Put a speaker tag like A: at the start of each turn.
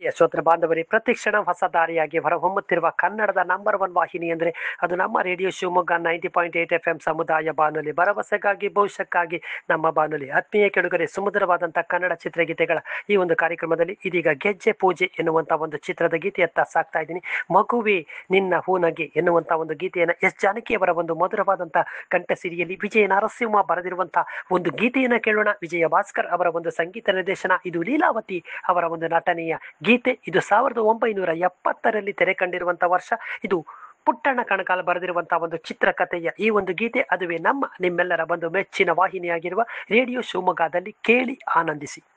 A: ಯಶೋತ್ರ ಬಾಂಧವರೇ ಪ್ರತಿಕ್ಷಣ ಹೊಸ ದಾರಿಯಾಗಿ ಹೊರಹೊಮ್ಮುತ್ತಿರುವ ಕನ್ನಡದ ನಂಬರ್ ಒನ್ ವಾಹಿನಿ ಅಂದರೆ ಅದು ನಮ್ಮ radio Shivamogga ninety point eight F M ಸಮುದಾಯ ಬಾನುಲಿ ಭರವಸೆಗಾಗಿ ಭವಿಷ್ಯಕ್ಕಾಗಿ ನಮ್ಮ ಬಾನುಲಿ ಆತ್ಮೀಯ ಕೆಡುಗರೆ ಸುಮಧುರವಾದಂಥ ಕನ್ನಡ ಚಿತ್ರಗೀತೆಗಳ ಈ ಒಂದು ಕಾರ್ಯಕ್ರಮದಲ್ಲಿ ಇದೀಗ ಗೆಜ್ಜೆ ಪೂಜೆ ಎನ್ನುವಂಥ ಒಂದು ಚಿತ್ರದ ಗೀತೆಯತ್ತ ಸಾಕ್ತಾ ಇದ್ದೀನಿ ಮಗುವೆ ನಿನ್ನ ಹೂನಗೆ ಎನ್ನುವಂಥ ಒಂದು ಗೀತೆಯನ್ನು ಎಸ್ ಜಾನಕಿಯವರ ಒಂದು ಮಧುರವಾದಂಥ ಕಂಠಸಿರಿಯಲ್ಲಿ ವಿಜಯ ನರಸಿಂಹ ಬರೆದಿರುವಂಥ ಒಂದು ಗೀತೆಯನ್ನು ಕೇಳೋಣ ವಿಜಯ ಭಾಸ್ಕರ್ ಅವರ ಒಂದು ಸಂಗೀತ ನಿರ್ದೇಶನ ಇದು ಲೀಲಾವತಿ ಅವರ ಒಂದು ನಟನೆಯ ಗೀತೆ ಇದು ಸಾವಿರದ ಒಂಬೈನೂರ ಎಪ್ಪತ್ತರಲ್ಲಿ ತೆರೆ ಕಂಡಿರುವಂಥ ವರ್ಷ ಇದು ಪುಟ್ಟಣ್ಣ ಕಣಕಾಲ ಬರೆದಿರುವಂತಹ ಒಂದು ಚಿತ್ರಕಥೆಯ ಈ ಒಂದು ಗೀತೆ ಅದುವೇ ನಮ್ಮ ನಿಮ್ಮೆಲ್ಲರ ಒಂದು ಮೆಚ್ಚಿನ ವಾಹಿನಿಯಾಗಿರುವ ರೇಡಿಯೋ ಶಿವಮೊಗ್ಗದಲ್ಲಿ ಕೇಳಿ ಆನಂದಿಸಿ